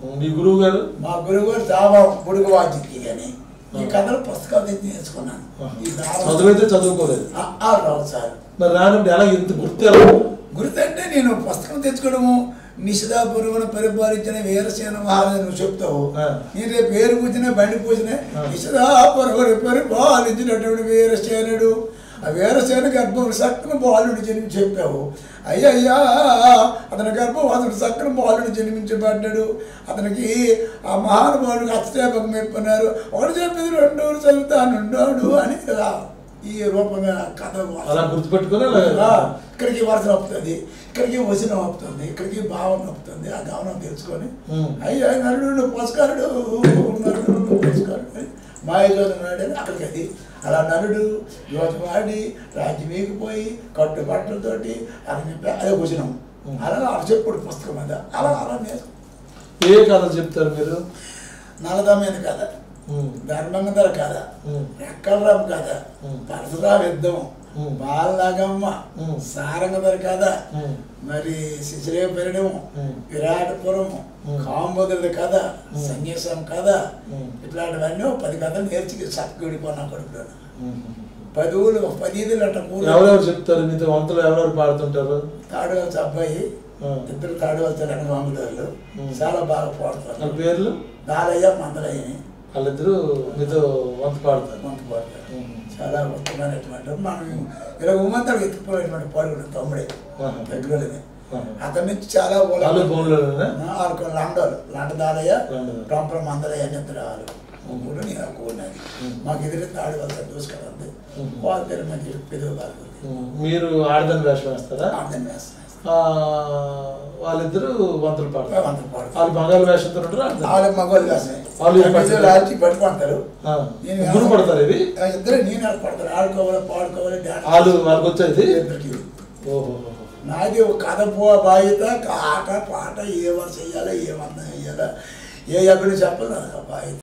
మీ గురువు గారు మా గురువు గారు చాలా బుడుగు వాద్యకి అని ఈ కథలు పుస్తకాలు తెచ్చి నేర్చుకున్నాను ఈ దారం చదువైతే చదువుకోలేదు ఆ, ఆ రావు సార్ మరి రానప్పుడు ఎలా ఇంత గుర్తు ఎలా గుర్తంటే నేను పుస్తకం తెచ్చుకోవడము నిషిదాపురమును పరిపాలించిన వీరసేన మహారాజు నువ్వు చెప్తావు ఆ. నేను రేపు పేరు పూసిన బండి పూసిన ఆ. నిషిదాపురమును పరిపాలించినటువంటి వీరసేనుడు ఆ వీరసేన గర్భం సక్కన బాలుడు జన్మించి చెప్పావు అయ్యయ్యా అతని గర్భవాదుడు సక్కన బాలుడు జన్మించబడ్డాడు అతనికి ఆ మహానుభావుడికి అష్టేపకం మెప్పున్నారు ఒకటి చెప్పింది రెండు చదువుతానున్నాడు అని కదా ఈ రూపంగా కథ అలా గుర్తుపెట్టుకుని అలా ఆ, ఇక్కడికి వరుస నొప్పుతుంది ఇక్కడికి వసిన నొప్పుతుంది ఇక్కడికి భావం నొప్పుతుంది ఆ గమనం తెలుసుకొని ఉమ్. అయ్యా నరుడు పురస్కారుడు నరుడు పురస్కారుడు అని మాయజోడు నాడని అక్కడికి అది అలా నరుడు యోజవాడి రాజ్యం వేగిపోయి కట్టు బట్టలతోటి అని చెప్పి అదే వచనం అలా అలా చెప్పుడు పుస్తకం మీద అలా అలా నేర్చు ఏ కథలు చెప్తారు మీరు నలదమైన కథ ఉమ్. ధర్మంగధర కథ ఉమ్. రెక్కలరాము కథ ఉమ్. పరశురామ యుద్ధం ఉమ్. బాలనాగమ్మ ఉమ్. సారంగధర కథ ఉమ్. మరి శిశిరేవ పెరడము ఉమ్. విరాటపురము ఉమ్. కాంబోదరుడి కథ ఉమ్. సంగీసం కథ ఉమ్. ఇట్లాంటివన్నీ ఒక పది కథలు నేర్చి చక్కడిపోయినా కొడుకున్నాను ఉమ్. పది ఊళ్ళు ఒక పది ఇదిలు అట్ట కూర ఎవరెవరు చెప్తారు మీతో వంతలు ఎవరెవరు పాడుతుంటారు తాడువలస అబ్బాయి ఆ. ఇద్దరు తాడువలస రంగమామదారులు ఉమ్. చాలా బాగా వాళ్ళ పాడుతారు పేర్లు దాలయ్య మందలయ్యని వాళ్ళిద్దరు మీతో వంత పాడతారు మంత పాడతారు ఉమ్. చాలా ఉత్తమమైనటువంటి మనం ఇలా ఉమ్మంతాడు ఎత్తుకుపోయినటువంటి పాడుకున్న తమ్ముడే ఆహా. దగ్గరలోనే ఆహా. అతని నుంచి చాలా ఊళ్ళ- వాళ్ళు భూములలోనే వాళ్ళకు లండోలు లండ దాలయ్య లండోలు. ప్రాంపర మందలయ్య అని ఇద్దరు వాళ్ళు మూడు నేను కూడినది ఉమ్. మాకు ఎదురు తాడు వలస దూసుకెళ్ళండి ఉమ్. వాళ్ళ పేరు మంచి పెదవి వాళ్ళు ఉమ్. మీరు ఆడదని వేషం వేస్తారా అర్థం చేస్తున్నాను ఆ, వాళ్ళిద్దరు వంతలు పాడతారు వంతలు పాడతారు. వాళ్ళు బంగాళ వేషంతో ఉంటారు ఆడతారు. వాళ్ళ మగవాళ్ళు వేస్తాయి వాళ్ళు ఏం పడతారు? రాల్చి పట్టుకుంటారు ఆ. నేను ముగ్గురు పడతారు ఇవి ఆ, ఇద్దరు నేను ఆడుకుంటారు ఆడుకోవాలి పాడుకోవాలి డాన్స్ వాళ్ళు వాళ్ళకి వచ్చేది ఇద్దరికి ఓహో నాది ఒక కథ పో బాధ్యత ఆట పాట ఏమని చెయ్యాలో ఏమన్నా చెయ్యాలో ఏ ఎక్కడ చెప్పాలి నాకు ఆ బాధ్యత